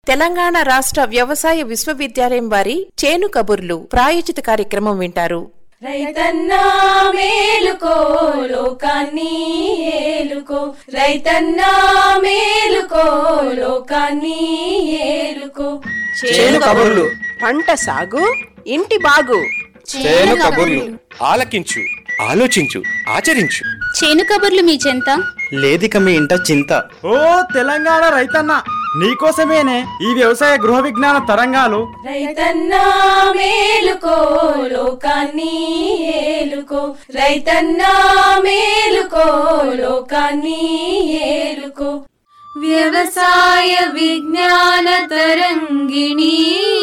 తెలంగాణ రాష్ట్ర వ్యవసాయ విశ్వవిద్యాలయం వారి చేను కబుర్లు ప్రాయోజిత కార్యక్రమం వింటారు రైతన్నా మేలుకో లోకాన్ని ఏలుకో రైతన్నా మేలుకో లోకాన్ని ఏలుకో చేను కబుర్లు పంట సాగు ఇంటి బాగు చేను కబుర్లు ఆలకించు ఆలోచించు ఆచరించు చేను కబుర్లు మీ చెంత లేదిక మీ ఇంట చింత ఓ తెలంగాణ రైతన్న నీకోసమేనే ఈ వ్యవసాయ గృహ విజ్ఞాన తరంగాలు రైతన్నా మేలుకో లోకాన్ని ఏలుకో రైతన్నా మేలుకో లోకాన్ని ఏలుకో వ్యవసాయ విజ్ఞాన తరంగిణి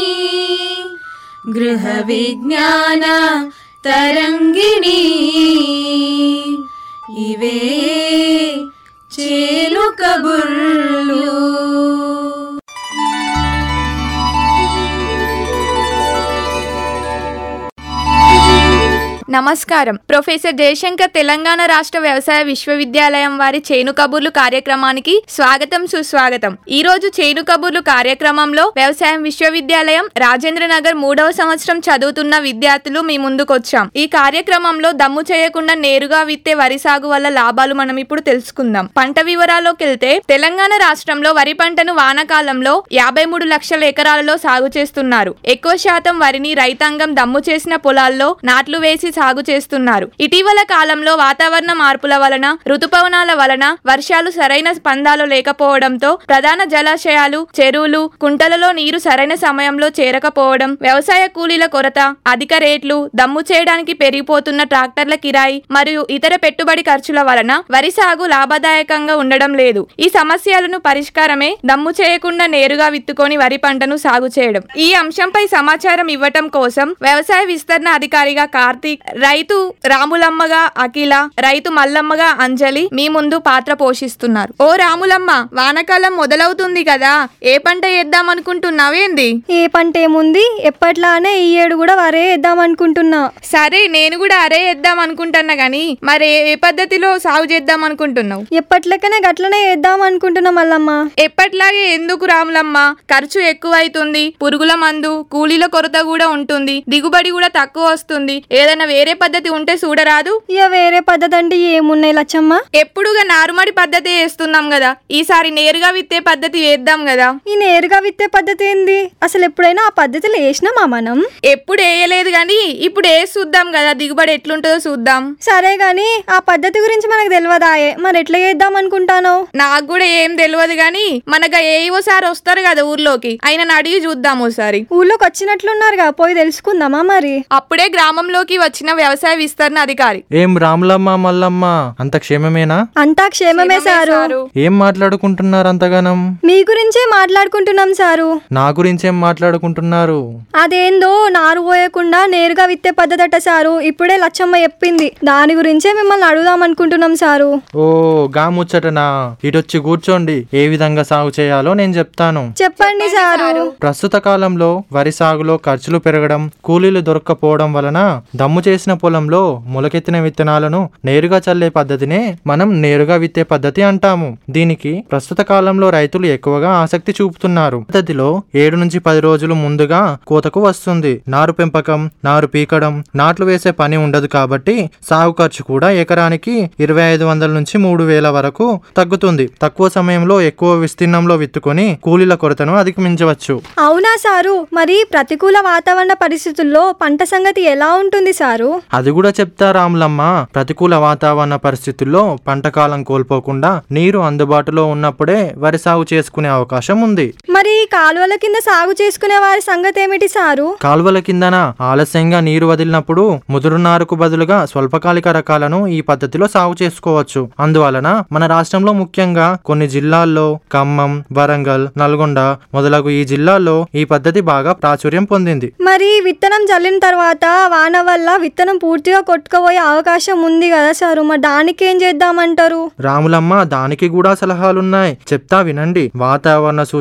గృహ విజ్ఞాన తరంగిణి ఇవే చేలు కబుర్లు నమస్కారం ప్రొఫెసర్ జయశంకర్ తెలంగాణ రాష్ట్ర వ్యవసాయ విశ్వవిద్యాలయం వారి చేను కబుర్లు కార్యక్రమానికి స్వాగతం సుస్వాగతం ఈ రోజు చేను కబుర్లు కార్యక్రమంలో వ్యవసాయం విశ్వవిద్యాలయం రాజేంద్ర నగర్ మూడవ సంవత్సరం చదువుతున్న విద్యార్థులు మీ ముందుకొచ్చాం ఈ కార్యక్రమంలో దమ్ము చేయకుండా నేరుగా విత్తే వరి సాగు వల్ల లాభాలు మనం ఇప్పుడు తెలుసుకుందాం పంట వివరాల్లోకి వెళ్తే తెలంగాణ రాష్ట్రంలో వరి పంటను వానాకాలంలో యాభై మూడు లక్షల ఎకరాలలో సాగు చేస్తున్నారు ఎక్కువ శాతం వరిని రైతాంగం దమ్ము చేసిన పొలాల్లో నాట్లు వేసి సాగు చేస్తున్నారు ఇటీవల కాలంలో వాతావరణ మార్పుల వలన ఋతుపవనాల వలన వర్షాలు సరైన స్పందాలు లేకపోవడంతో ప్రధాన జలాశయాలు చెరువులు కుంటలలో నీరు సరైన సమయంలో చేరకపోవడం వ్యవసాయ కూలీల కొరత అధిక రేట్లు దమ్ము చేయడానికి పెరిగిపోతున్న ట్రాక్టర్ల కిరాయి మరియు ఇతర పెట్టుబడి ఖర్చుల వలన వరి సాగు లాభదాయకంగా ఉండడం లేదు ఈ సమస్యలను పరిష్కారమే దమ్ము చేయకుండా నేరుగా విత్తుకొని వరి పంటను సాగు చేయడం ఈ అంశంపై సమాచారం ఇవ్వటం కోసం వ్యవసాయ విస్తరణ అధికారిగా కార్తీక్ రైతు రాములమ్మగా అఖిల రైతు మల్లమ్మగా అంజలి మీ ముందు పాత్ర పోషిస్తున్నారు ఓ రాములమ్మ వానకాలం మొదలవుతుంది కదా ఏ పంట వేద్దాం అనుకుంటున్నావేంది ఏ పంట ఏముంది ఎప్పట్లానే ఈ ఏడు కూడా వరే వేద్దాం అనుకుంటున్నా సరే నేను కూడా అరే వేద్దాం అనుకుంటున్నా గాని మరి ఏ పద్ధతిలో సాగు చేద్దాం అనుకుంటున్నావు ఎప్పట్లకనే గట్లనే వేద్దాం అనుకుంటున్నా మల్లమ్మ ఎప్పట్లాగే ఎందుకు రాములమ్మ ఖర్చు ఎక్కువైతుంది పురుగుల మందు కూలీల కొరత కూడా ఉంటుంది దిగుబడి కూడా తక్కువ వస్తుంది ఏదైనా వేరే పద్ధతి ఉంటే చూడరాదు ఇక వేరే పద్ధతి అంటే ఏమున్నాయి లచ్చమ్మ ఎప్పుడుగా నారుమడి పద్ధతి వేస్తున్నాం కదా ఈసారి నేరుగా విత్తే పద్ధతి వేద్దాం కదా ఈ నేరుగా విత్తే పద్ధతి ఏంది అసలు ఎప్పుడైనా ఆ పద్ధతిలో వేసినామా మనం ఎప్పుడు వేయలేదు కానీ ఇప్పుడు వేసి చూద్దాం కదా దిగుబడి ఎట్లుంటుందో చూద్దాం సరే గాని ఆ పద్ధతి గురించి మనకు తెలియదాయే మరి ఎట్లా చేద్దాం అనుకుంటాను నాకు కూడా ఏం తెలియదు కానీ మనకు ఏ ఓసారి వస్తారు కదా ఊర్లోకి ఆయన అడిగి చూద్దాం ఓసారి ఊళ్ళోకి వచ్చినట్లున్నారుగా పోయి తెలుసుకుందామా మరి అప్పుడే గ్రామంలోకి వచ్చిన వ్యవసాయ విస్తరణ అధికారి ఏం రాములమ్మ మల్లమ్మ అంత క్షేమమేనా అంతా క్షేమమే సారు ఏం మాట్లాడుకుంటున్నారు అంతగానం మీ గురించే మాట్లాడుకుంటున్నాం సారు నా గురించేం మాట్లాడుకుంటున్నారు అదేందో నారు పోయకుండా నేరుగా విత్తే పద్ధతి అట సారు ఇప్పుడే లచ్చమ్మ చెప్పింది దాని గురించే మిమ్మల్ని అడుగుదాం అనుకుంటున్నాం సారు ఓ గా ముచ్చటనా ఇటొచ్చి కూర్చోండి ఏ విధంగా సాగు చేయాలో నేను చెప్తాను చెప్పండి సారు ప్రస్తుత కాలంలో వరి సాగులో ఖర్చులు పెరగడం కూలీలు దొరక్కపోవడం వలన దమ్ము చేసిన పొలంలో మొలకెత్తిన విత్తనాలను నేరుగా చల్లే పద్ధతినే మనం నేరుగా విత్తే పద్ధతి అంటాము దీనికి ప్రస్తుత కాలంలో రైతులు ఎక్కువగా ఆసక్తి చూపుతున్నారు పద్ధతిలో ఏడు నుంచి పది రోజులు ముందుగా కోతకు వస్తుంది నారు పెంపకం నారు పీకడం నాట్లు వేసే పని ఉండదు కాబట్టి సాగు ఖర్చు కూడా ఎకరానికి ఇరవై ఐదు వందల నుంచి మూడు వేల వరకు తగ్గుతుంది తక్కువ సమయంలో ఎక్కువ విస్తీర్ణంలో విత్తుకొని కూలీల కొరతను అధిగమించవచ్చు అవునా సారు మరి ప్రతికూల వాతావరణ పరిస్థితుల్లో పంట సంగతి ఎలా ఉంటుంది సారు అది కూడా చెప్తా రాములమ్మ ప్రతికూల వాతావరణ పరిస్థితుల్లో పంట కాలం కోల్పోకుండా నీరు అందుబాటులో ఉన్నప్పుడే వరి సాగు చేసుకునే అవకాశం ఉంది మరి కాలువల కింద సాగు చేసుకునే వారి సంగతి ఏమిటి సారు కాలువల కిందన ఆలస్యంగా నీరు వదిలినప్పుడు ముదురు నారుకు బదులుగా స్వల్పకాలిక రకాలను ఈ పద్ధతిలో సాగు చేసుకోవచ్చు అందువలన మన రాష్ట్రంలో ముఖ్యంగా కొన్ని జిల్లాల్లో ఖమ్మం వరంగల్ నల్గొండ మొదలగు ఈ జిల్లాల్లో ఈ పద్ధతి బాగా ప్రాచుర్యం పొందింది మరి విత్తనం చల్లిన తర్వాత వాన వల్ల విత్తనం పూర్తిగా కొట్టుకుపోయే అవకాశం ఉంది కదా సారు మరి దానికి ఏం చేద్దామంటారు రాములమ్మ దానికి కూడా సలహాలున్నాయి చెప్తా వినండి వాతావరణ సూచనలు గమనించి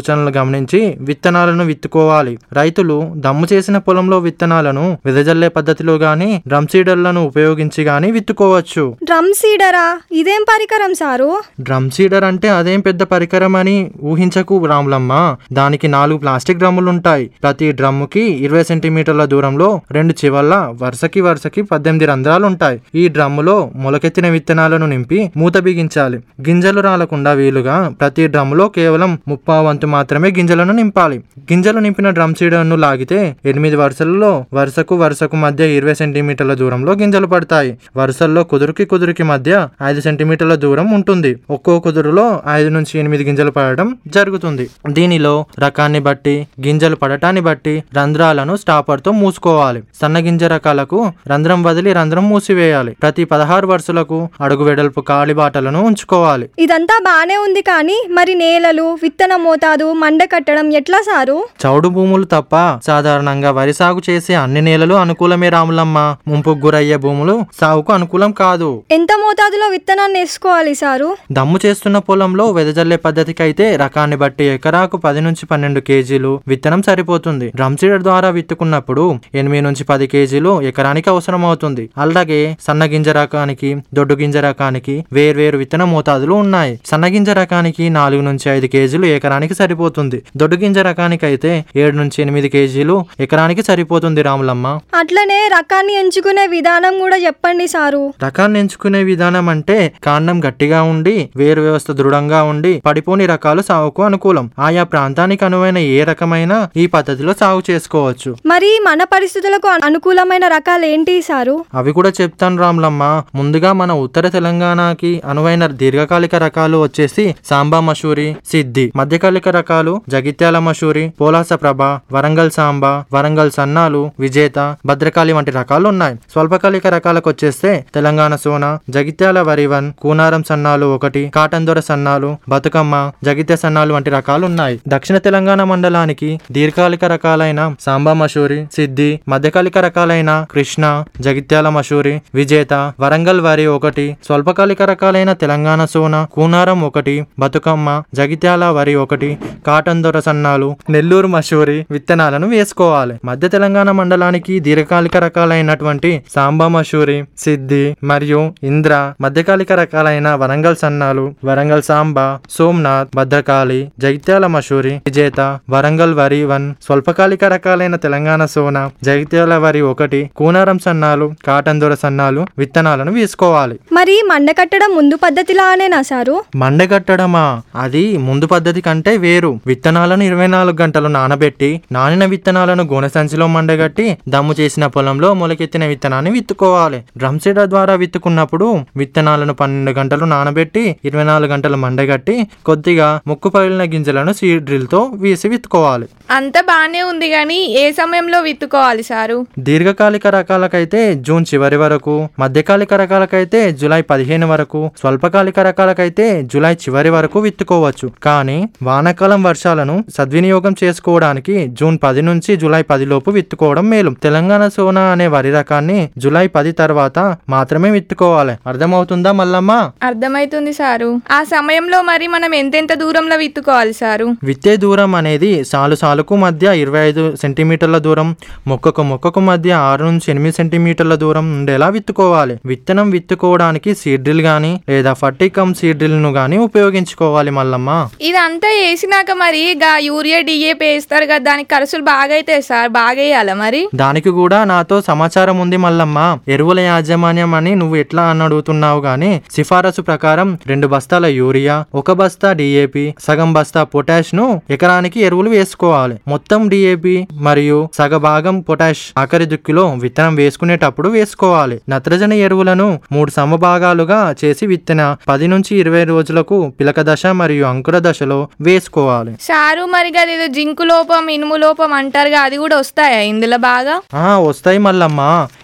గమనించి విత్తనాలను విత్తుకోవాలి రైతులు దమ్ము చేసిన పొలంలో విత్తనాలను వెదజల్లే పద్ధతిలో గాని డ్రమ్ సీడర్లను ఉపయోగించి గాని విత్తుకోవచ్చు డ్రమ్ సీడరా ఇదేం పరికరం సారు డ్రమ్ సీడర్ అంటే అదేం పెద్ద పరికరం అని ఊహించకు రాములమ్మ దానికి నాలుగు ప్లాస్టిక్ డ్రమ్ములు ఉంటాయి ప్రతి డ్రమ్ముకి ఇరవై సెంటీమీటర్ల దూరంలో రెండు చివర్ల వరుసకి వరుసకి పద్దెనిమిది రంధ్రాలు ఉంటాయి ఈ డ్రమ్ములో మొలకెత్తిన విత్తనాలను నింపి మూత బిగించాలి గింజలు రాలకుండా వీలుగా ప్రతి డ్రమ్ములో కేవలం ముప్పా వంతు మాత్రమే గింజలను నింపాలి గింజలు నింపిన డ్రమ్ సీడర్ను లాగితే ఎనిమిది వరుసలలో వరుసకు వరుసకు మధ్య ఇరవై సెంటీమీటర్ల దూరంలో గింజలు పడతాయి వరుసల్లో కుదురుకి కుదురుకి మధ్య ఐదు సెంటీమీటర్ల దూరం ఉంటుంది ఒక్కో కుదురులో ఐదు నుంచి ఎనిమిది గింజలు పడడం జరుగుతుంది దీనిలో రకాన్ని బట్టి గింజలు పడటాన్ని బట్టి రంధ్రాలను స్టాపర్ తో మూసుకోవాలి సన్న గింజ రకాలకు రంధ్రం వదిలి రంధ్రం మూసివేయాలి ప్రతి పదహారు వరుసలకు అడుగు వెడల్పు కాలి బాటలను ఉంచుకోవాలి ఇదంతా బానే ఉంది కానీ మరి నేలలు విత్తన మోతాదు మండ కట్టడం ఎట్లా సారు చౌడు భూములు తప్ప సాధారణంగా వరి సాగు చేసే అన్ని నేలలు అనుకూలమే రాములమ్మ ముంపుకు గురయ్యే భూములు సాగుకు అనుకూలం కాదు ఎంత మోతాదులో విత్తనాన్ని వేసుకోవాలి సారు దమ్ము చేస్తున్న పొలంలో వెదజల్లే పద్ధతికి అయితే రకాన్ని బట్టి ఎకరాకు పది నుంచి పన్నెండు కేజీలు విత్తనం సరిపోతుంది డ్రమ్ సీడర్ ద్వారా విత్తుకున్నప్పుడు ఎనిమిది నుంచి పది కేజీలు ఎకరానికి అవసరం అవుతుంది అలాగే సన్న గింజ రకానికి దొడ్డు గింజ రకానికి వేర్వేరు విత్తన మోతాదులు ఉన్నాయి సన్న గింజ రకానికి నాలుగు నుంచి ఐదు కేజీలు ఎకరానికి సరిపోతుంది దొడ్డు గింజ రకానికి అయితే ఏడు నుంచి ఎనిమిది కేజీలు ఎకరానికి సరిపోతుంది రాములమ్మ అట్లనే రకాన్ని ఎంచుకునే విధానం కూడా చెప్పండి సారు రకాన్ని ఎంచుకునే విధానం అంటే కాండం గట్టిగా ఉండి వేరు వ్యవస్థ దృఢంగా ఉండి పడిపోని రకాలు సాగుకు అనుకూలం ఆయా ప్రాంతానికి అనువైన ఏ రకమైన ఈ పద్ధతిలో సాగు చేసుకోవచ్చు మరి మన పరిస్థితులకు అను- అనుకూలమైన రకాలు ఏంటి సారు అవి కూడా చెప్తాను రాములమ్మ ముందుగా మన ఉత్తర తెలంగాణకి అనువైన దీర్ఘకాలిక రకాలు వచ్చేసి సాంబా మషూరి సిద్ధి మధ్యకాలిక రకాలు జగిత్యాల మషూరి పోలాస ప్రభ వరంగల్ సాంబా వరంగల్ సన్నాలు విజేత భద్రకాళి వంటి రకాలు ఉన్నాయి స్వల్పకాలిక రకాలకు వచ్చేస్తే తెలంగాణ సోన జగిత్యాల వరివన్ కూనారం సన్నాలు ఒకటి కాటన్ దొర సన్నాలు బతుకమ్మ జగిత్య సన్నాలు వంటి రకాలు ఉన్నాయి దక్షిణ తెలంగాణ మండలానికి దీర్ఘకాలిక రకాలైన సాంబా మషూరి సిద్ధి మధ్యకాలిక రకాలైన కృష్ణ జగిత్యాల మషూరి విజేత వరంగల్ వరి ఒకటి స్వల్పకాలిక రకాలైన తెలంగాణ సోన కూనారం ఒకటి బతుకమ్మ జగిత్యాల వరి ఒకటి కాటన్ దొర సన్నాలు నెల్లూరు మషూరి విత్తనాలను వేసుకోవాలి మధ్య తెలంగాణ మండలానికి దీర్ఘకాలిక రకాలైనటువంటి సాంబా మషూరి సిద్ధి మరియు ఇంద్ర మధ్యకాలిక రకాలైన వరంగల్ సన్నాలు వరంగల్ సాంబా సోమ్నాథ్ భద్రకాళి జగిత్యాల మషూరి విజేత వరంగల్ వరి వన్ స్వల్పకాలిక రకాలైన తెలంగాణ సోన జగిత్యాల వరి ఒకటి కూనారం సన్నాలు కాటన్ దొర సన్నాలు విత్తనాలను వేసుకోవాలి మరి మండ కట్టడం ముందు పద్ధతిలానేనా సారు మండగట్టడమా అది ముందు పద్ధతి కంటే వేరు విత్తనాలను ఇరవై నాలుగు గంటలు నానబెట్టి నానిన విత్తనాలను గోనె సంచిలో మండగట్టి దమ్ము చేసిన పొలంలో మొలకెత్తిన విత్తనాన్ని విత్తుకోవాలి డ్రమ్ సీడర్ ద్వారా విత్తుకున్నప్పుడు విత్తనాలను పన్నెండు గంటలు నానబెట్టి ఇరవై నాలుగు గంటలు మండగట్టి కొద్దిగా ముక్కు పగిలిన గింజలను సీడ్ డ్రిల్ తో వీసి విత్తుకోవాలి అంత బానే ఉంది కానీ ఏ సమయంలో విత్తుకోవాలి సారు దీర్ఘకాలిక రకాలకైతే జూన్ చివరి వరకు మధ్యకాలిక రకాలకైతే జూలై పదిహేను వరకు స్వల్పకాలిక రకాలకైతే జూలై చివరి వరకు విత్తుకోవచ్చు కానీ వానాకాలం వర్షాలను సద్వినియోగం చేసుకోవడానికి జూన్ పది నుంచి జూలై పది లోపు విత్తుకోవడం మేలు తెలంగాణ సోనా అనే వరి రకాన్ని జూలై పది తర్వాత మాత్రమే విత్తుకోవాలి అర్థమవుతుందా మల్లమ్మ అర్థమైతుంది సారు ఆ సమయంలో మరి మనం ఎంతెంత దూరంలో విత్తుకోవాలి సారు విత్తే దూరం అనేది సాలు సాలుకు మధ్య ఇరవై ఐదు సెంటీమీటర్ల దూరం మొక్కకు మొక్కకు మధ్య ఆరు నుంచి ఎనిమిది సెంటీమీటర్ల దూరం ఉండేలా విత్తుకోవాలి విత్తనం విత్తుకోవడానికి సీడ్ డ్రిల్ గాని లేదా ఫర్టికమ్ సీడ్ డ్రిల్ ను గాని ఉపయోగించుకోవాలి మల్లమ్మ ఇదంతా వేసినాక మరి గా యూరియా డిఏపి వేస్తారు కదా దానికి ఖర్చులు బాగా అవుతాయి సార్ బాగా వేయాలా మరి దానికి కూడా నాతో సమాచారం ఉంది మల్లమ్మ ఎరువుల యాజమాన్యం అని నువ్వు ఎట్లా అని అడుగుతున్నావు గాని సిఫారసు ప్రకారం రెండు బస్తాల యూరియా ఒక బస్తా డిఏపి సగం బస్తా పొటాష్ ను ఎకరానికి ఎరువులు వేసుకోవాలి మొత్తం డిఏపి మరియు సగ భాగం పొటాష్ ఆఖరి దుక్కిలో విత్తనం వేసుకునేటప్పుడు వేసుకోవాలి నత్రజని ఎరువులను మూడు సమభాగాలుగా చేసి విత్తన పది నుంచి ఇరవై రోజులకు పిలక దశ మరియు అంకుర దశలో వేసుకోవాలి సారు మరి అదేదో జింకు లోపం ఇనుము లోపం అంటారుగా అది కూడా వస్తాయా ఇందులో బాగా ఆ వస్తాయి మల్లమ్మ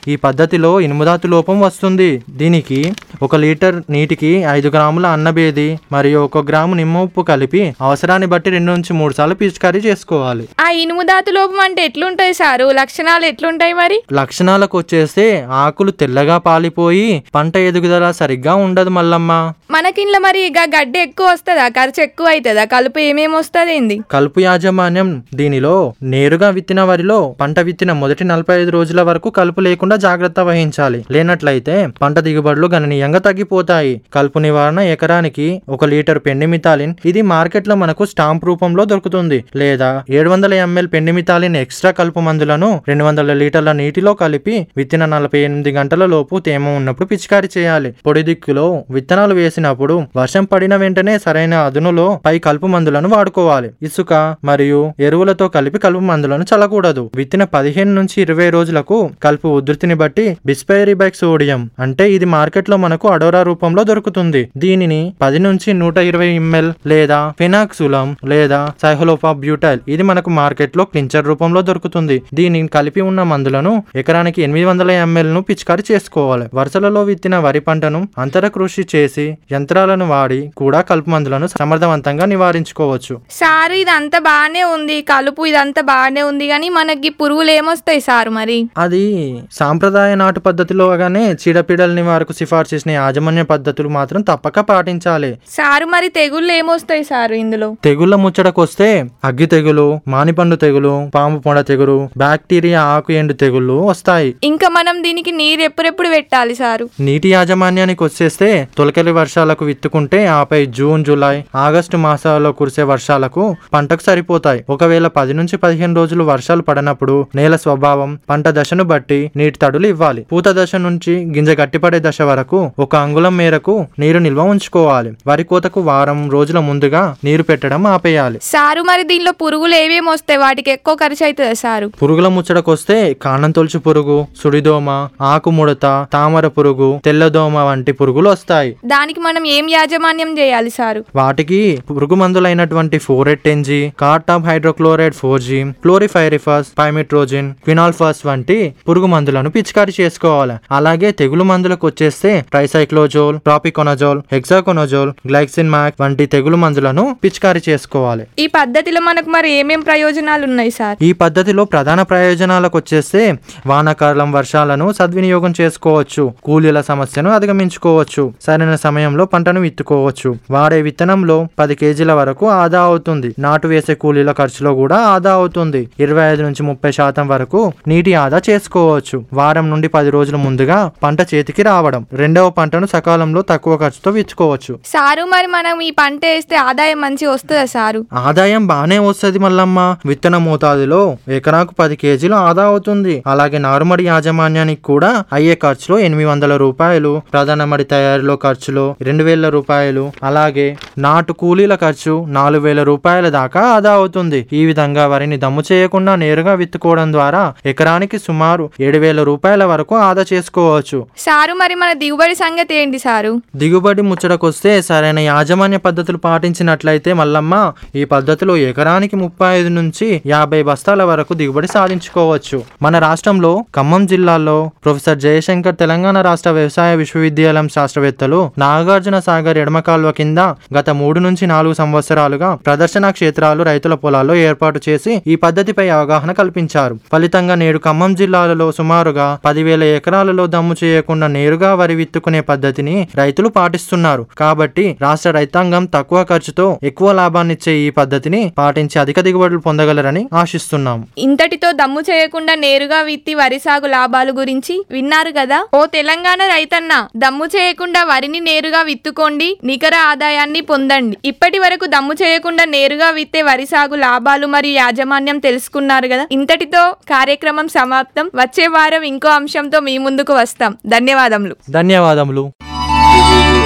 ఈ పద్ధతిలో ఇనుముదాతు లోపం వస్తుంది దీనికి ఒక లీటర్ నీటికి ఐదు గ్రాముల అన్నబేది మరియు ఒక గ్రాము నిమ్మ ఉప్పు కలిపి అవసరాన్ని బట్టి రెండు నుంచి మూడు సార్లు పిచికారీ చేసుకోవాలి ఆ ఇనుము ధాతు లోపం అంటే ఎట్లుంటాయి సారు లక్షణాలు ఎట్లుంటాయి మరి లక్షణాలకు వచ్చేస్తే ఆకులు తెల్లగా పాలిపోయి పంట ఎదుగుదల సరిగ్గా ఉండదు మల్లమ్మ మనకింట్లో మరి ఇక గడ్డి ఎక్కువ వస్తుందా ఖర్చు ఎక్కువ అవుతుందా కలుపు ఏమేమి వస్తుంది ఏంది కలుపు యాజమాన్యం దీనిలో నేరుగా విత్తిన వరిలో పంట విత్తిన మొదటి నలభై ఐదు రోజుల వరకు కలుపు లేకుండా జాగ్రత్త వహించాలి లేనట్లయితే పంట దిగుబడులు గణనీయంగా తగ్గిపోతాయి కలుపు నివారణ ఎకరానికి ఒక లీటర్ పెండిమితాలిన్ ఇది మార్కెట్లో మనకు స్టాంప్ రూపంలో దొరుకుతుంది లేదా ఏడు వందల ఎంఎల్ పెండిమితాలిన్ ఎక్స్ట్రా కలుపు మందులను రెండు వందల లీటర్ల నీటిలో కలిపి విత్తిన నలభై ఎనిమిది గంటల లోపు తేమ ఉన్నప్పుడు పిచికారీ చేయాలి పొడి దిక్కులో విత్తనాలు వేసినప్పుడు వర్షం పడిన వెంటనే సరైన అదునులో పై కలుపు మందులను వాడుకోవాలి ఇసుక మరియు ఎరువులతో కలిపి కలుపు మందులను చల్లకూడదు విత్తిన పదిహేను నుంచి ఇరవై రోజులకు కలుపు ఉధృతిని బట్టి బిస్పైరిబైక్ సోడియం అంటే ఇది మార్కెట్లో మనకు అడోరా రూపంలో దొరుకుతుంది దీనిని పది నుంచి నూట ఇరవై ఎంఎల్ లేదా ఫినాక్సులం లేదా సైహలోఫా బ్యూటైల్ ఇది మనకు మార్కెట్లో క్లించర్ రూపంలో దొరుకుతుంది దీనిని కలిపి ఉన్న మందులను ఎకరానికి ఎనిమిది వందల ఎంఎల్ ను పిచికారీ చేసుకోవాలి వరుసలలో విత్తిన వరి పంటను అంతర కృషి చేసి యంత్రాలను వాడి కూడా కలుపు మందులను సమర్థవంతంగా నివారించుకోవచ్చు సారు ఇదంతా బాగానే ఉంది కలుపు ఇదంతా బాగానే ఉంది కానీ మనకి పురుగులు ఏమొస్తాయి సారు మరి అది సాంప్రదాయ నాటు పద్ధతిలోగానే చీడపీడల నివారకు సిఫార్సు చేసిన యాజమాన్య పద్ధతులు మాత్రం తప్పక పాటించాలి సారు మరి తెగుళ్ళు ఏమొస్తాయి సారు ఇందులో తెగుళ్ళ ముచ్చటకొస్తే అగ్గి తెగులు మానిపండు తెగులు పాము పొడ తెగులు బ్యాక్టీరియా ఆకు ఎండు తెగుళ్ళు వస్తాయి ఇంకా మనం దీనికి నీరు ఎప్పుడెప్పుడు పెట్టాలి సారు నీటి యాజమాన్యానికి వచ్చేస్తే తొలకరి వర్షాలకు విత్తుకుంటే ఆపై జూన్ జూలై ఆగస్టు మాసాల్లో కురిసే వర్షాలకు పంటకు సరిపోతాయి ఒకవేళ పది నుంచి పదిహేను రోజులు వర్షాలు పడనప్పుడు నేల స్వభావం పంట దశను బట్టి నీటి తడులు ఇవ్వాలి పూత దశ నుంచి గింజ గట్టిపడే దశ వరకు ఒక అంగుళం మేరకు నీరు నిల్వ ఉంచుకోవాలి వరి కోతకు వారం రోజుల ముందుగా నీరు పెట్టడం ఆపేయాలి సారు మరి దీనిలో పురుగులు ఏమేమి వస్తాయి వాటికి ఎక్కువ ఖర్చు అవుతుందా సారు పురుగుల ముచ్చటకొస్తే కాండం తొలుచు పురుగు సుడిదోమ ఆకు ముడత తామర పురుగు తెల్లదోమ వంటి పురుగులు వస్తాయి దానికి మనం ఏం యాజమాన్యం చేయాలి సారు వాటికి పురుగు మందులైనటువంటి phorate ten G cartap hydrochloride four G chlorpyrifos pymetrozine quinalphos వంటి పురుగు మందులను పిచికారీ చేసుకోవాలి అలాగే తెగులు మందులకు వచ్చేస్తే ట్రైసైక్లోజోల్ ప్రాపికొనజోల్ హెక్సాకొనజోల్ గ్లైక్సిన్ మ్యాక్ వంటి తెగులు మందులను పిచికారీ చేసుకోవాలి ఈ పద్ధతిలో మనకు మరి ఏమేం ప్రయోజనాలు ఉన్నాయి సార్ ఈ పద్ధతిలో ప్రధాన ప్రయోజనాలకు వచ్చేస్తే వానాకాలం వర్షాలను సద్వినియోగం చేసుకోవచ్చు కూలీల సమస్యను అధిగమించుకోవచ్చు సరైన సమయంలో పంటను విత్తుకోవచ్చు వాడే విత్తనంలో పది కేజీల వరకు ఆదా అవుతుంది నాటు వేసే కూలీల ఖర్చులో కూడా ఆదా అవుతుంది ఇరవై ఐదు నుంచి ముప్పై శాతం వరకు నీటి ఆదా చేసుకోవచ్చు వారం నుండి పది రోజుల ముందుగా పంట చేతికి రావడం రెండవ పంటను సకాలంలో తక్కువ ఖర్చుతో విచ్చుకోవచ్చు సారు మరి మనం ఈ పంట వేస్తే ఆదాయం మంచి వస్తుందా సారు ఆదాయం బానే వస్తుంది మల్లమ్మ విత్తన మోతాదులో ఎకరాకు పది కేజీలు ఆదా అవుతుంది అలాగే నారుమడి యాజమాన్యానికి కూడా అయ్యే ఖర్చులో ఎనిమిది వందల రూపాయలు ప్రధాన మడి తయారీలో ఖర్చులో రెండు వేల రూపాయలు అలాగే నాటు కూలీల ఖర్చు నాలుగు వేల రూపాయల దాకా ఆదా అవుతుంది ఈ విధంగా వరిని దమ్ము చేయకుండా నేరుగా విత్తుకోవడం ద్వారా ఎకరానికి సుమారు ఏడు వేల రూపాయల వరకు ఆదా చేసుకోవచ్చు సారు మరి మన దిగుబడి సంగతి ఏంటి సారు దిగుబడి ముచ్చటకొస్తే సరైన యాజమాన్య పద్ధతులు పాటించినట్లయితే మల్లమ్మ ఈ పద్ధతిలో ఎకరానికి ముప్పై ఐదు నుంచి యాభై బస్తాల వరకు దిగుబడి సాధించుకోవచ్చు మన రాష్ట్రంలో ఖమ్మం జిల్లాలో ప్రొఫెసర్ జయశంకర్ తెలంగాణ రాష్ట్ర వ్యవసాయ విశ్వవిద్యాలయం శాస్త్రవేత్తలు నాగార్జున సాగర్ ఎడమ కాల్వ కింద గత మూడు నుంచి నాలుగు సంవత్సరాలుగా ప్రదర్శన క్షేత్రాలు రైతుల పొలాల్లో ఏర్పాటు చేసి ఈ పద్ధతిపై అవగాహన కల్పించారు ఫలితంగా నేడు ఖమ్మం జిల్లాలలో సుమారుగా పదివేల ఎకరాలలో దమ్ము చేయకుండా నేరుగా వరి విత్తుకునే పద్ధతిని రైతులు పాటిస్తున్నారు కాబట్టి రాష్ట్ర రైతాంగం తక్కువ ఖర్చుతో ఎక్కువ లాభాన్నిచ్చే ఈ పద్ధతిని పాటించి అధిక దిగుబడులు పొందగలరని ఆశిస్తున్నాం ఇంతటితో దమ్ము చేయకుండా నేరుగా విత్తి వరి సాగు లాభాల గురించి విన్నారు కదా ఓ తెలంగాణ రైతన్న దమ్ము చేయకుండా వరిని నేరుగా విత్తుకోండి నికర ఆదాయాన్ని పొందండి ఇప్పటి వరకు దమ్ము చేయకుండా నేరుగా విత్తే వరి సాగు లాభాలు మరియు యాజమాన్యం తెలుసుకున్నారు కదా ఇంతటితో కార్యక్రమం సమాప్తం వచ్చే వారం ఇంకో అంశంతో మీ ముందుకు వస్తాం ధన్యవాదములు ధన్యవాదములు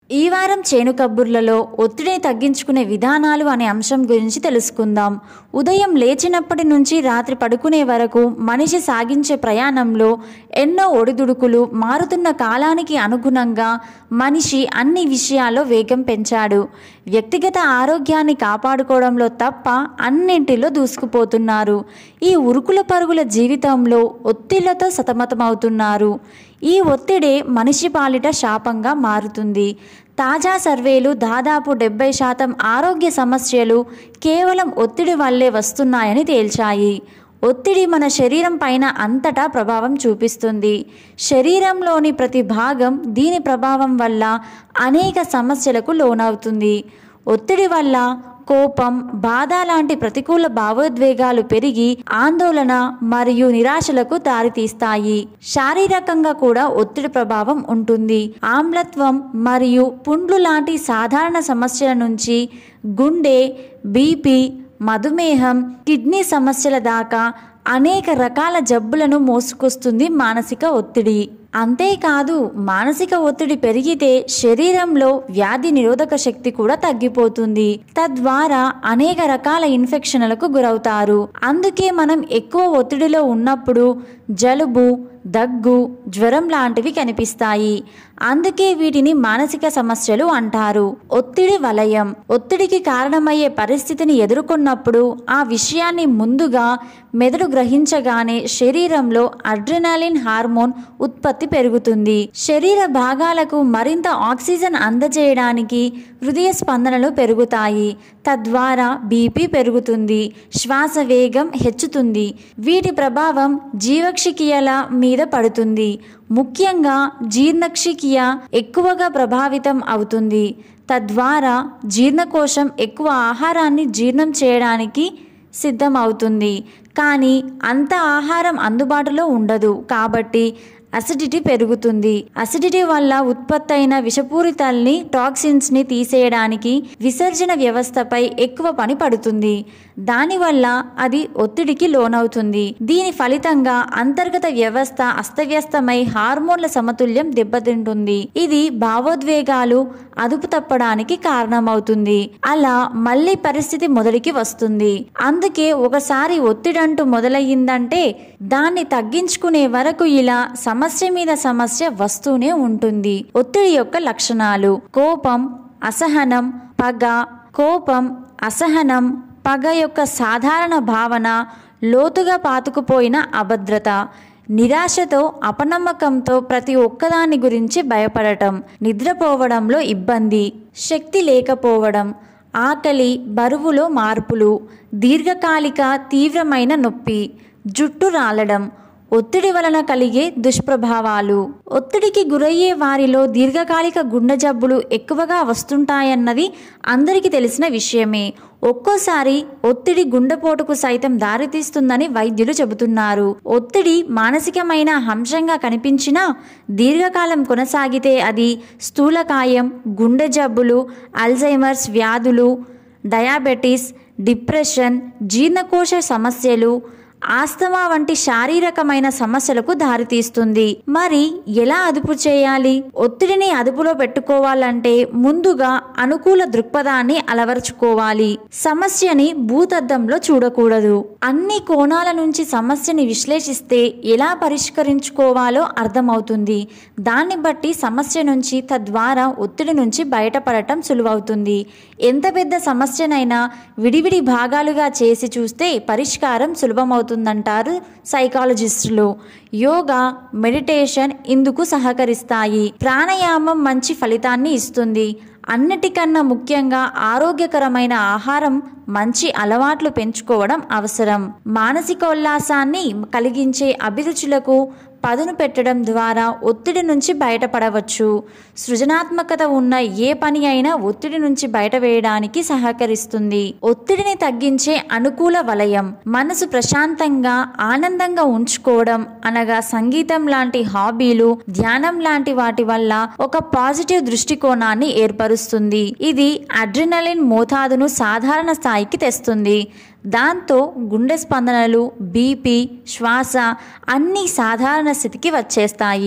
ఈ వారం చేను కబుర్లలో ఒత్తిడిని తగ్గించుకునే విధానాలు అనే అంశం గురించి తెలుసుకుందాం ఉదయం లేచినప్పటి నుంచి రాత్రి పడుకునే వరకు మనిషి సాగించే ప్రయాణంలో ఎన్నో ఒడిదుడుకులు మారుతున్న కాలానికి అనుగుణంగా మనిషి అన్ని విషయాల్లో వేగం పెంచాడు వ్యక్తిగత ఆరోగ్యాన్ని కాపాడుకోవడంలో తప్ప అన్నింటిలో దూసుకుపోతున్నారు ఈ ఉరుకుల పరుగుల జీవితంలో ఒత్తిళ్లతో సతమతమవుతున్నారు ఈ ఒత్తిడే మనిషి పాలిట శాపంగా మారుతుంది తాజా సర్వేలు దాదాపు డెబ్బై శాతం ఆరోగ్య సమస్యలు కేవలం ఒత్తిడి వల్లే వస్తున్నాయని తేల్చాయి ఒత్తిడి మన శరీరం పైన అంతటా ప్రభావం చూపిస్తుంది శరీరంలోని ప్రతి భాగం దీని ప్రభావం వల్ల అనేక సమస్యలకు లోనవుతుంది ఒత్తిడి వల్ల కోపం బాధ లాంటి ప్రతికూల భావోద్వేగాలు పెరిగి ఆందోళన మరియు నిరాశలకు దారితీస్తాయి శారీరకంగా కూడా ఒత్తిడి ప్రభావం ఉంటుంది ఆమ్లత్వం మరియు పుండ్లు లాంటి సాధారణ సమస్యల నుంచి గుండె బీపీ మధుమేహం కిడ్నీ సమస్యల దాకా అనేక రకాల జబ్బులను మోసుకొస్తుంది మానసిక ఒత్తిడి అంతేకాదు మానసిక ఒత్తిడి పెరిగితే శరీరంలో వ్యాధి నిరోధక శక్తి కూడా తగ్గిపోతుంది తద్వారా అనేక రకాల ఇన్ఫెక్షన్లకు గురవుతారు అందుకే మనం ఎక్కువ ఒత్తిడిలో ఉన్నప్పుడు జలుబు దగ్గు జ్వరం లాంటివి కనిపిస్తాయి అందుకే వీటిని మానసిక సమస్యలు అంటారు ఒత్తిడి వలయం ఒత్తిడికి కారణమయ్యే పరిస్థితిని ఎదుర్కొన్నప్పుడు ఆ విషయాన్ని ముందుగా మెదడు గ్రహించగానే శరీరంలో అడ్రినాలిన్ హార్మోన్ ఉత్పత్తి పెరుగుతుంది శరీర భాగాలకు మరింత ఆక్సిజన్ అందజేయడానికి హృదయ స్పందనలు పెరుగుతాయి తద్వారా బీపీ పెరుగుతుంది శ్వాస వేగం హెచ్చుతుంది వీటి ప్రభావం జీవక్షికియల మీద పడుతుంది ముఖ్యంగా జీర్ణక్షికియ ఎక్కువగా ప్రభావితం అవుతుంది తద్వారా జీర్ణకోశం ఎక్కువ ఆహారాన్ని జీర్ణం చేయడానికి సిద్ధమవుతుంది కానీ అంత ఆహారం అందుబాటులో ఉండదు కాబట్టి అసిడిటీ పెరుగుతుంది అసిడిటీ వల్ల ఉత్పత్తైన విషపూరితాల్ని టాక్సిన్స్ ని తీసేయడానికి విసర్జన వ్యవస్థపై ఎక్కువ పని పడుతుంది దానివల్ల అది ఒత్తిడికి లోనవుతుంది దీని ఫలితంగా అంతర్గత వ్యవస్థ అస్తవ్యస్తమై హార్మోన్ల సమతుల్యం దెబ్బతింటుంది ఇది భావోద్వేగాలు అదుపు తప్పడానికి కారణమవుతుంది అలా మళ్ళీ పరిస్థితి మొదటికి వస్తుంది అందుకే ఒకసారి ఒత్తిడంటూ మొదలయ్యిందంటే దాన్ని తగ్గించుకునే వరకు ఇలా సమస్య మీద సమస్య వస్తూనే ఉంటుంది ఒత్తిడి యొక్క లక్షణాలు కోపం అసహనం పగ కోపం అసహనం పగ యొక్క సాధారణ భావన లోతుగా పాతుకుపోయిన అభద్రత నిరాశతో అపనమ్మకంతో ప్రతి ఒక్కదాని గురించి భయపడటం నిద్రపోవడంలో ఇబ్బంది శక్తి లేకపోవడం ఆకలి బరువులో మార్పులు దీర్ఘకాలిక తీవ్రమైన నొప్పి జుట్టు రాలడం ఒత్తిడి వలన కలిగే దుష్ప్రభావాలు ఒత్తిడికి గురయ్యే వారిలో దీర్ఘకాలిక గుండె జబ్బులు ఎక్కువగా వస్తుంటాయన్నది అందరికీ తెలిసిన విషయమే ఒక్కోసారి ఒత్తిడి గుండెపోటుకు సైతం దారితీస్తుందని వైద్యులు చెబుతున్నారు ఒత్తిడి మానసికమైన అంశంగా కనిపించినా దీర్ఘకాలం కొనసాగితే అది స్థూలకాయం గుండె జబ్బులు అల్జైమర్స్ వ్యాధులు డయాబెటీస్ డిప్రెషన్ జీర్ణకోశ సమస్యలు ఆస్తమా వంటి శారీరకమైన సమస్యలకు దారితీస్తుంది మరి ఎలా అదుపు చేయాలి ఒత్తిడిని అదుపులో పెట్టుకోవాలంటే ముందుగా అనుకూల దృక్పథాన్ని అలవరుచుకోవాలి సమస్యని భూతద్దంలో చూడకూడదు అన్ని కోణాల నుంచి సమస్యని విశ్లేషిస్తే ఎలా పరిష్కరించుకోవాలో అర్థమవుతుంది దాన్ని బట్టి సమస్య నుంచి తద్వారా ఒత్తిడి నుంచి బయటపడటం సులువవుతుంది ఎంత పెద్ద సమస్యనైనా విడివిడి భాగాలుగా చేసి చూస్తే పరిష్కారం సులభమవుతుందంటారు సైకాలజిస్టులు యోగా మెడిటేషన్ ఇందుకు సహకరిస్తాయి ప్రాణాయామం మంచి ఫలితాన్ని ఇస్తుంది అన్నిటికన్నా ముఖ్యంగా ఆరోగ్యకరమైన ఆహారం మంచి అలవాట్లు పెంచుకోవడం అవసరం మానసికోల్లాసాన్ని కలిగించే అభిరుచులకు పదును పెట్టడం ద్వారా ఒత్తిడి నుంచి బయటపడవచ్చు సృజనాత్మకత ఉన్న ఏ పని అయినా ఒత్తిడి నుంచి బయటవేయడానికి సహకరిస్తుంది ఒత్తిడిని తగ్గించే అనుకూల వలయం మనసు ప్రశాంతంగా ఆనందంగా ఉంచుకోవడం అనగా సంగీతం లాంటి హాబీలు ధ్యానం లాంటి వాటి వల్ల ఒక పాజిటివ్ దృష్టికోణాన్ని ఏర్పరుస్తుంది ఇది అడ్రినలిన్ మోతాదును సాధారణ స్థాయికి తెస్తుంది దాంతో గుండె స్పందనలు బీపీ శ్వాస అన్నీ సాధారణ స్థితికి వచ్చేస్తాయి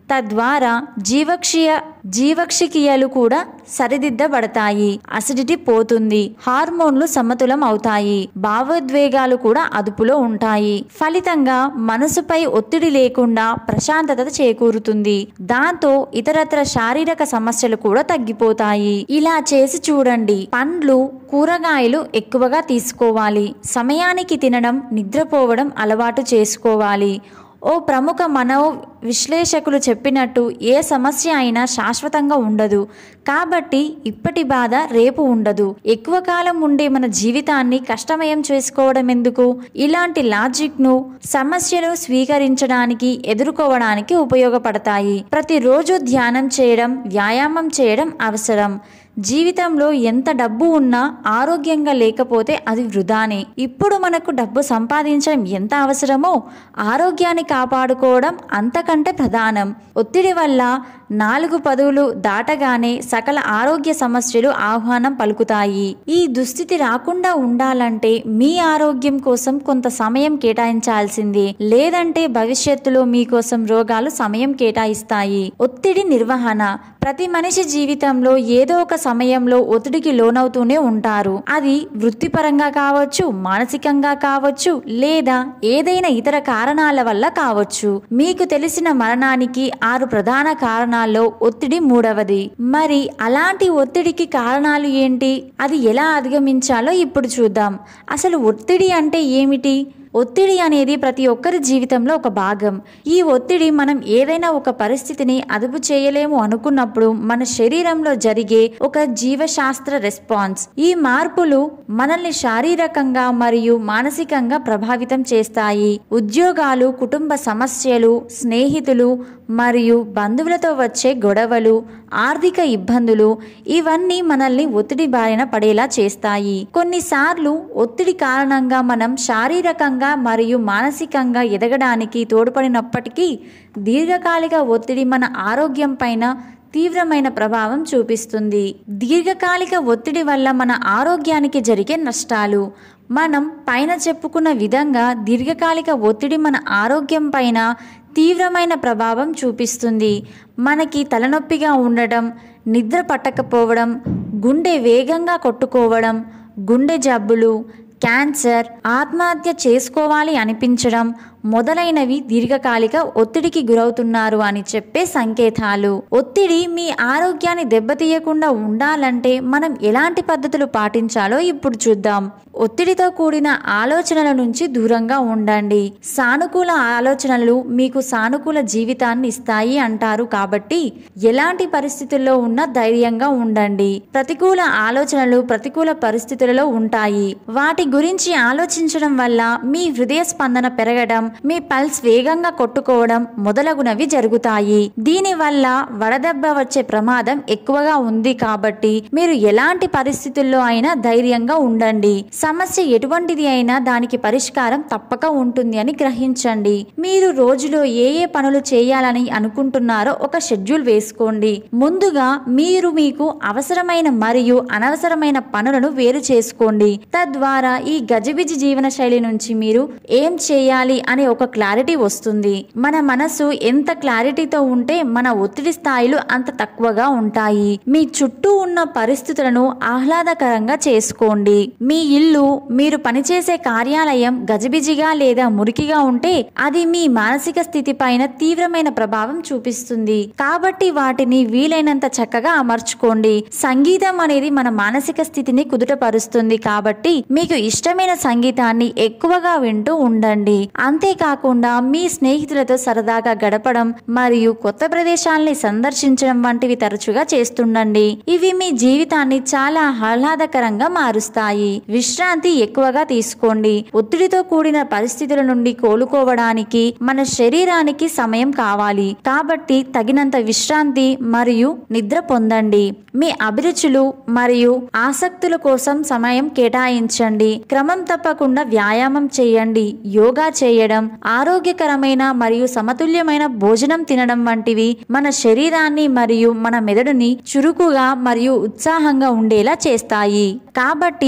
తద్వారా జీవక్షీయ జీవక్షికీయలు కూడా సరిదిద్దబడతాయి అసిడిటీ పోతుంది హార్మోన్లు సమతులం అవుతాయి భావోద్వేగాలు కూడా అదుపులో ఉంటాయి ఫలితంగా మనసుపై ఒత్తిడి లేకుండా ప్రశాంతత చేకూరుతుంది దాంతో ఇతరత్ర శారీరక సమస్యలు కూడా తగ్గిపోతాయి ఇలా చేసి చూడండి పండ్లు కూరగాయలు ఎక్కువగా తీసుకోవాలి సమయానికి తినడం నిద్రపోవడం అలవాటు చేసుకోవాలి ఓ ప్రముఖ మనో విశ్లేషకులు చెప్పినట్టు ఏ సమస్య అయినా శాశ్వతంగా ఉండదు కాబట్టి ఇప్పటి బాధ రేపు ఉండదు ఎక్కువ కాలం ఉండే మన జీవితాన్ని కష్టమయం చేసుకోవడం ఎందుకు ఇలాంటి లాజిక్ను సమస్యను స్వీకరించడానికి ఎదుర్కోవడానికి ఉపయోగపడతాయి ప్రతిరోజు ధ్యానం చేయడం వ్యాయామం చేయడం అవసరం జీవితంలో ఎంత డబ్బు ఉన్నా ఆరోగ్యంగా లేకపోతే అది వృధానే ఇప్పుడు మనకు డబ్బు సంపాదించడం ఎంత అవసరమో ఆరోగ్యాన్ని కాపాడుకోవడం అంతకంటే ప్రధానం ఒత్తిడి వల్ల నాలుగు పదువులు దాటగానే సకల ఆరోగ్య సమస్యలు ఆహ్వానం పలుకుతాయి ఈ దుస్థితి రాకుండా ఉండాలంటే మీ ఆరోగ్యం కోసం కొంత సమయం కేటాయించాల్సిందే లేదంటే భవిష్యత్తులో మీకోసం రోగాలు సమయం కేటాయిస్తాయి ఒత్తిడి నిర్వహణ ప్రతి మనిషి జీవితంలో ఏదో ఒక సమయంలో ఒత్తిడికి లోనవుతూనే ఉంటారు అది వృత్తిపరంగా కావచ్చు మానసికంగా కావచ్చు లేదా ఏదైనా ఇతర కారణాల వల్ల కావచ్చు మీకు తెలిసిన మరణానికి ఆరు ప్రధాన కారణాల్లో ఒత్తిడి మూడవది మరి అలాంటి ఒత్తిడికి కారణాలు ఏంటి అది ఎలా అధిగమించాలో ఇప్పుడు చూద్దాం అసలు ఒత్తిడి అంటే ఏమిటి ఒత్తిడి అనేది ప్రతి ఒక్కరి జీవితంలో ఒక భాగం ఈ ఒత్తిడి మనం ఏదైనా ఒక పరిస్థితిని అదుపు చేయలేము అనుకున్నప్పుడు మన శరీరంలో జరిగే ఒక జీవశాస్త్ర రెస్పాన్స్ ఈ మార్పులు మనల్ని శారీరకంగా మరియు మానసికంగా ప్రభావితం చేస్తాయి ఉద్యోగాలు కుటుంబ సమస్యలు స్నేహితులు మరియు బంధువులతో వచ్చే గొడవలు ఆర్థిక ఇబ్బందులు ఇవన్నీ మనల్ని ఒత్తిడి బారిన పడేలా చేస్తాయి కొన్నిసార్లు ఒత్తిడి కారణంగా మనం శారీరకంగా మరియు మానసికంగా ఎదగడానికి తోడ్పడినప్పటికీ దీర్ఘకాలిక ఒత్తిడి మన ఆరోగ్యం పైన తీవ్రమైన ప్రభావం చూపిస్తుంది దీర్ఘకాలిక ఒత్తిడి వల్ల మన ఆరోగ్యానికి జరిగే నష్టాలు మనం పైన చెప్పుకున్న విధంగా దీర్ఘకాలిక ఒత్తిడి మన ఆరోగ్యం పైన తీవ్రమైన ప్రభావం చూపిస్తుంది మనకి తలనొప్పిగా ఉండడం నిద్ర పట్టకపోవడం గుండె వేగంగా కొట్టుకోవడం గుండె జబ్బులు క్యాన్సర్ ఆత్మహత్య చేసుకోవాలి అనిపించడం మొదలైనవి దీర్ఘకాలిక ఒత్తిడికి గురవుతున్నారు అని చెప్పే సంకేతాలు ఒత్తిడి మీ ఆరోగ్యాన్ని దెబ్బతీయకుండా ఉండాలంటే మనం ఎలాంటి పద్ధతులు పాటించాలో ఇప్పుడు చూద్దాం ఒత్తిడితో కూడిన ఆలోచనల నుంచి దూరంగా ఉండండి సానుకూల ఆలోచనలు మీకు సానుకూల జీవితాన్ని ఇస్తాయి అంటారు కాబట్టి ఎలాంటి పరిస్థితుల్లో ఉన్నా ధైర్యంగా ఉండండి ప్రతికూల ఆలోచనలు ప్రతికూల పరిస్థితులలో ఉంటాయి వాటి గురించి ఆలోచించడం వల్ల మీ హృదయ స్పందన పెరగడం మీ పల్స్ వేగంగా కొట్టుకోవడం మొదలగునవి జరుగుతాయి దీనివల్ల వడదెబ్బ వచ్చే ప్రమాదం ఎక్కువగా ఉంది కాబట్టి మీరు ఎలాంటి పరిస్థితుల్లో అయినా ధైర్యంగా ఉండండి సమస్య ఎటువంటిది అయినా దానికి పరిష్కారం తప్పక ఉంటుంది అని గ్రహించండి మీరు రోజులో ఏ ఏ పనులు చేయాలని అనుకుంటున్నారో ఒక షెడ్యూల్ వేసుకోండి ముందుగా మీరు మీకు అవసరమైన మరియు అనవసరమైన పనులను వేరు చేసుకోండి తద్వారా ఈ గజిబిజి జీవన శైలి నుంచి మీరు ఏం చేయాలి అనే ఒక క్లారిటీ వస్తుంది మన మనసు ఎంత క్లారిటీతో ఉంటే మన ఒత్తిడి స్థాయిలు అంత తక్కువగా ఉంటాయి మీ చుట్టూ ఉన్న పరిస్థితులను ఆహ్లాదకరంగా చేసుకోండి మీ ఇల్లు మీరు పనిచేసే కార్యాలయం గజిబిజిగా లేదా మురికిగా ఉంటే అది మీ మానసిక స్థితి పైన తీవ్రమైన ప్రభావం చూపిస్తుంది కాబట్టి వాటిని వీలైనంత చక్కగా అమర్చుకోండి సంగీతం అనేది మన మానసిక స్థితిని కుదుటపరుస్తుంది కాబట్టి మీకు ఇష్టమైన సంగీతాన్ని ఎక్కువగా వింటూ ఉండండి అంతేకాకుండా మీ స్నేహితులతో సరదాగా గడపడం మరియు కొత్త ప్రదేశాల్ని సందర్శించడం వంటివి తరచుగా చేస్తుండండి ఇవి మీ జీవితాన్ని చాలా ఆహ్లాదకరంగా మారుస్తాయి విశ్రాంతి ఎక్కువగా తీసుకోండి ఒత్తిడితో కూడిన పరిస్థితుల నుండి కోలుకోవడానికి మన శరీరానికి సమయం కావాలి కాబట్టి తగినంత విశ్రాంతి మరియు నిద్ర పొందండి మీ అభిరుచులు మరియు ఆసక్తుల కోసం సమయం కేటాయించండి క్రమం తప్పకుండా వ్యాయామం చేయండి యోగా చేయడం ఆరోగ్యకరమైన మరియు సమతుల్యమైన భోజనం తినడం వంటివి మన శరీరాన్ని మరియు మన మెదడుని చురుకుగా మరియు ఉత్సాహంగా ఉండేలా చేస్తాయి కాబట్టి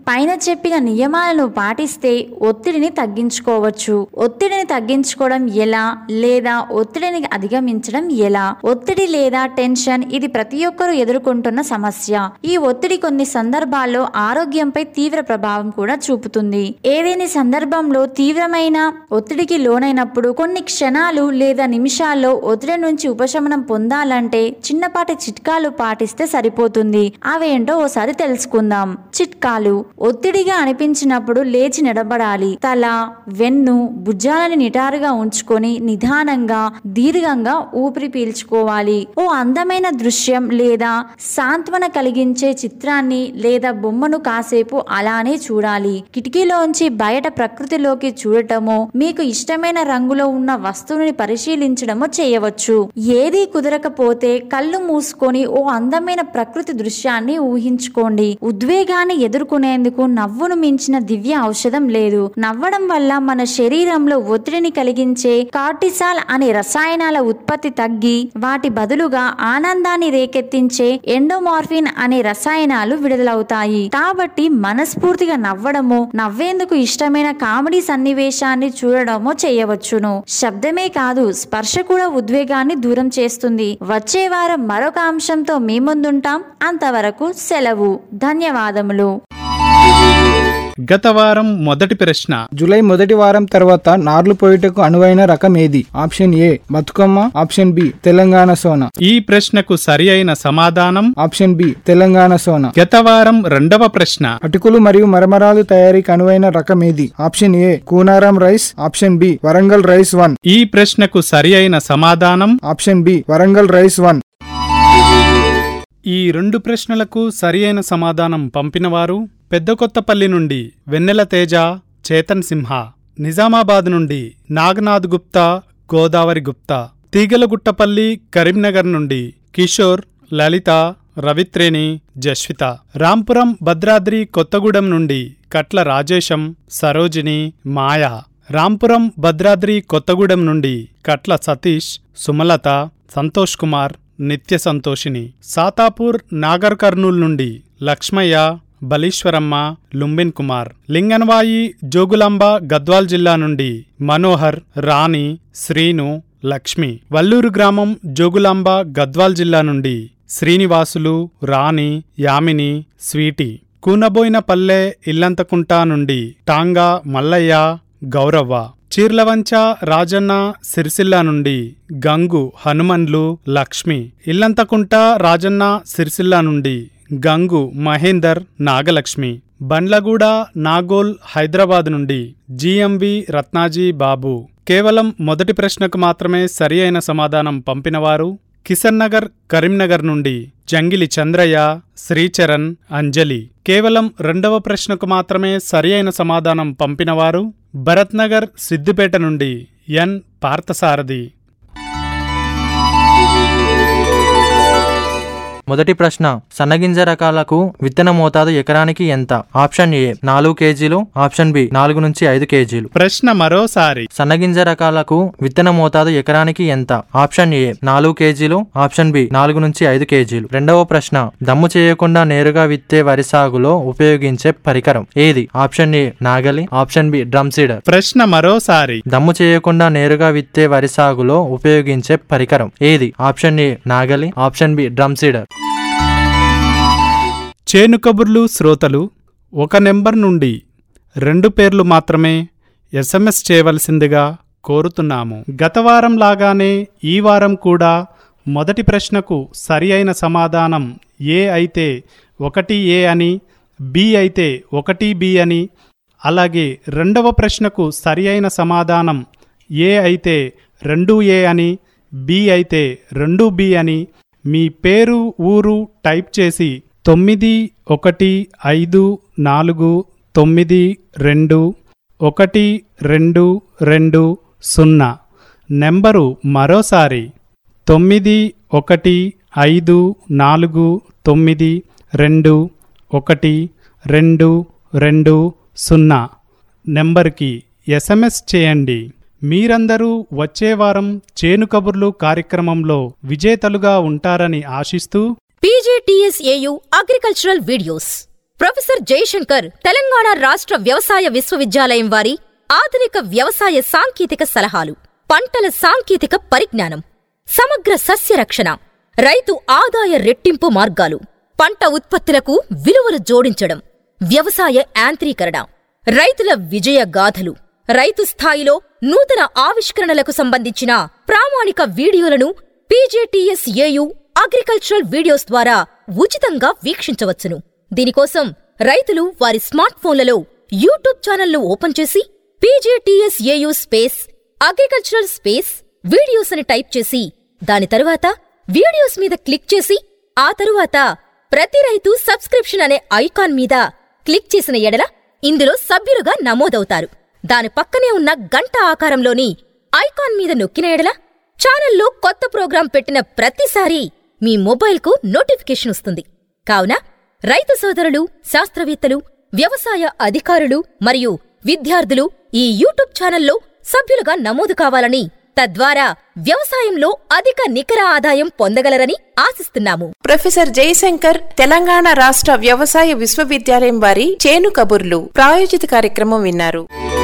పైన చెప్పిన నియమాలను పాటిస్తే ఒత్తిడిని తగ్గించుకోవచ్చు ఒత్తిడిని తగ్గించుకోవడం ఎలా లేదా ఒత్తిడిని అధిగమించడం ఎలా ఒత్తిడి లేదా టెన్షన్ ఇది ప్రతి ఒక్కరూ ఎదుర్కొంటున్న సమస్య ఈ ఒత్తిడి కొన్ని సందర్భాల్లో ఆరోగ్యంపై తీవ్ర ప్రభావం కూడా చూపుతుంది ఏదేని సందర్భంలో తీవ్రమైన ఒత్తిడికి లోనైనప్పుడు కొన్ని క్షణాలు లేదా నిమిషాల్లో ఒత్తిడి నుంచి ఉపశమనం పొందాలంటే చిన్నపాటి చిట్కాలు పాటిస్తే సరిపోతుంది అవేంటో ఓసారి తెలుసుకుందాం చిట్కాలు ఒత్తిడిగా అనిపించినప్పుడు లేచి నిలబడాలి తల వెన్ను భుజాలని నిటారుగా ఉంచుకొని నిదానంగా దీర్ఘంగా ఊపిరి పీల్చుకోవాలి ఓ అందమైన దృశ్యం లేదా సాంత్వన కలిగించే చిత్రాన్ని లేదా బొమ్మను కాసేపు అలానే చూడాలి కిటికీలోంచి బయట ప్రకృతిలోకి చూడటమో మీకు ఇష్టమైన రంగులో ఉన్న వస్తువుని పరిశీలించడమో చేయవచ్చు ఏదీ కుదరకపోతే కళ్ళు మూసుకొని ఓ అందమైన ప్రకృతి దృశ్యాన్ని ఊహించుకోండి ఉద్వేగాన్ని ఎదుర్కొనేందుకు నవ్వును మించిన దివ్య ఔషధం లేదు నవ్వడం వల్ల మన శరీరంలో ఒత్తిడిని కలిగించే కార్టిసాల్ అనే రసాయనాల ఉత్పత్తి తగ్గి వాటి బదులుగా ఆనందాన్ని రేకెత్తించే ఎండోమార్ఫిన్ అనే రసాయనాలు విడుదలవుతాయి కాబట్టి మనస్ఫూర్తిగా నవ్వడమో నవ్వేందుకు ఇష్టమైన కామెడీ సన్నివేశాన్ని చూడడమో చేయవచ్చును శబ్దమే కాదు స్పర్శ కూడా ఉద్వేగాన్ని దూరం చేస్తుంది వచ్చే వారం మరొక అంశంతో మీ ముందుంటాం అంతవరకు సెలవు ధన్యవాదములు గత వారం మొదటి ప్రశ్న జూలై మొదటి వారం తర్వాత నార్లు పోయిటకు అనువైన రకం ఏది option A Bathukamma option B Telangana Sona ఈ ప్రశ్నకు సరి అయిన సమాధానం ఆప్షన్ బి తెలంగాణ సోన గత వారం రెండవ ప్రశ్న అటుకులు మరియు మరమరాలు తయారీకి అనువైన రకం ఏది option A Kunaram rice option B Warangal rice one ఈ ప్రశ్నకు సరి అయిన సమాధానం option B Warangal rice one ఈ రెండు ప్రశ్నలకు సరి అయిన సమాధానం పంపినవారు పెద్ద కొత్తపల్లి నుండి వెన్నెల తేజ చేతన్ సింహ నిజామాబాద్ నుండి నాగనాథ్ గుప్తా గోదావరి గుప్తా తీగలగుట్టపల్లి కరీంనగర్ నుండి కిషోర్ లలిత రవిత్రేణి జస్విత రాంపురం భద్రాద్రి కొత్తగూడెం నుండి కట్ల రాజేశం సరోజిని మాయా రాంపురం భద్రాద్రి కొత్తగూడెం నుండి కట్ల సతీష్ సుమలత సంతోష్ కుమార్ నిత్య సంతోషిని సాతాపూర్ నాగర్ కర్నూల్ నుండి లక్ష్మయ్య బలీశ్వరమ్మ లుంబిన్ కుమార్ లింగన్వాయి జోగులాంబ గద్వాల్ జిల్లా నుండి మనోహర్ రాణి శ్రీను లక్ష్మి వల్లూరు గ్రామం జోగులాంబ గద్వాల్ జిల్లా నుండి శ్రీనివాసులు రాణి యామిని స్వీటి కూనబోయిన పల్లె ఇల్లంతకుంట నుండి టాంగా మల్లయ్య గౌరవ్వ చీర్లవంచ రాజన్న సిరిసిల్ల నుండి గంగు హనుమన్లు లక్ష్మి ఇల్లంతకుంట రాజన్న సిరిసిల్ల నుండి గంగు మహేందర్ నాగలక్ష్మి బండ్లగూడ నాగోల్ హైదరాబాద్ నుండి జిఎంవి రత్నాజీ బాబు కేవలం మొదటి ప్రశ్నకు మాత్రమే సరి అయిన సమాధానం పంపినవారు కిషన్ నగర్ కరీంనగర్ నుండి జంగిలి చంద్రయ్య శ్రీచరణ్ అంజలి కేవలం రెండవ ప్రశ్నకు మాత్రమే సరి అయిన సమాధానం పంపినవారు భరత్ నగర్ సిద్దిపేట నుండి ఎన్ పార్థసారథి మొదటి ప్రశ్న సన్నగింజ రకాలకు విత్తన మోతాదు ఎకరానికి ఎంత ఆప్షన్ ఏ నాలుగు కేజీలు ఆప్షన్ బి నాలుగు నుంచి ఐదు కేజీలు ప్రశ్న మరోసారి సన్నగింజ రకాలకు విత్తన మోతాదు ఎకరానికి ఎంత ఆప్షన్ ఏ నాలుగు కేజీలు ఆప్షన్ బి నాలుగు నుంచి ఐదు కేజీలు రెండవ ప్రశ్న దమ్ము చేయకుండా నేరుగా విత్తే వరి సాగులో ఉపయోగించే పరికరం ఏది ఆప్షన్ ఏ నాగలి ఆప్షన్ బి డ్రమ్ సీడర్ ప్రశ్న మరోసారి దమ్ము చేయకుండా నేరుగా విత్తే వరి సాగులో ఉపయోగించే పరికరం ఏది ఆప్షన్ ఏ నాగలి ఆప్షన్ బి డ్రమ్ సీడర్ చేను కబుర్లు శ్రోతలు ఒక నెంబర్ నుండి రెండు పేర్లు మాత్రమే ఎస్ఎంఎస్ చేయవలసిందిగా కోరుతున్నాము గత వారం లాగానే ఈ వారం కూడా మొదటి ప్రశ్నకు సరి అయిన సమాధానం ఏ అయితే ఒకటి ఏ అని బి అయితే ఒకటి బి అని అలాగే రెండవ ప్రశ్నకు సరి అయిన సమాధానం ఏ అయితే రెండు ఏ అని బి అయితే రెండు బి అని మీ పేరు ఊరు టైప్ చేసి తొమ్మిది ఒకటి ఐదు నాలుగు తొమ్మిది రెండు ఒకటి రెండు రెండు సున్నా నెంబరు మరోసారి తొమ్మిది ఒకటి ఐదు నాలుగు తొమ్మిది రెండు ఒకటి రెండు రెండు సున్నా నెంబర్కి ఎస్ఎంఎస్ చేయండి మీరందరూ వచ్చే వారం చేను కబుర్లు కార్యక్రమంలో విజేతలుగా ఉంటారని ఆశిస్తూ PGTSAU agricultural videos professor Jayashankar Telangana రాష్ట్ర వ్యవసాయ విశ్వవిద్యాలయం వారి ఆధునిక వ్యవసాయ సాంకేతిక సలహాలు పంటల సాంకేతిక పరిజ్ఞానం సమగ్ర సస్య రక్షణ రైతు ఆదాయ రెట్టింపు మార్గాలు పంట ఉత్పత్తులకు విలువలు జోడించడం వ్యవసాయ యాంత్రీకరణ రైతుల విజయ గాథలు రైతు స్థాయిలో నూతన ఆవిష్కరణలకు సంబంధించిన ప్రామాణిక వీడియోలను పీజేటీఎస్ ఏయు అగ్రికల్చరల్ వీడియోస్ ద్వారా ఉచితంగా వీక్షించవచ్చును దీనికోసం రైతులు వారి స్మార్ట్ ఫోన్లలో యూట్యూబ్ ఛానల్ను ఓపెన్ చేసి PJTS AU space agricultural space videos అని టైప్ చేసి దాని తరువాత వీడియోస్ మీద క్లిక్ చేసి ఆ తరువాత ప్రతి రైతు సబ్స్క్రిప్షన్ అనే ఐకాన్ మీద క్లిక్ చేసిన ఎడల ఇందులో సభ్యులుగా నమోదవుతారు దాని పక్కనే ఉన్న గంట ఆకారంలోని ఐకాన్ మీద నొక్కిన ఎడల ఛానల్లో కొత్త ప్రోగ్రాం పెట్టిన ప్రతిసారి మీ మొబైల్కు నోటిఫికేషన్ వస్తుంది కావున రైతు సోదరులు శాస్త్రవేత్తలు వ్యవసాయ అధికారులు మరియు విద్యార్థులు ఈ యూట్యూబ్ ఛానల్లో సభ్యులుగా నమోదు కావాలని తద్వారా వ్యవసాయంలో అధిక నికర ఆదాయం పొందగలరని ఆశిస్తున్నాము ప్రొఫెసర్ జయశంకర్ తెలంగాణ రాష్ట్ర వ్యవసాయ విశ్వవిద్యాలయం వారి చేను కబుర్లు ప్రాయోజిత కార్యక్రమం విన్నారు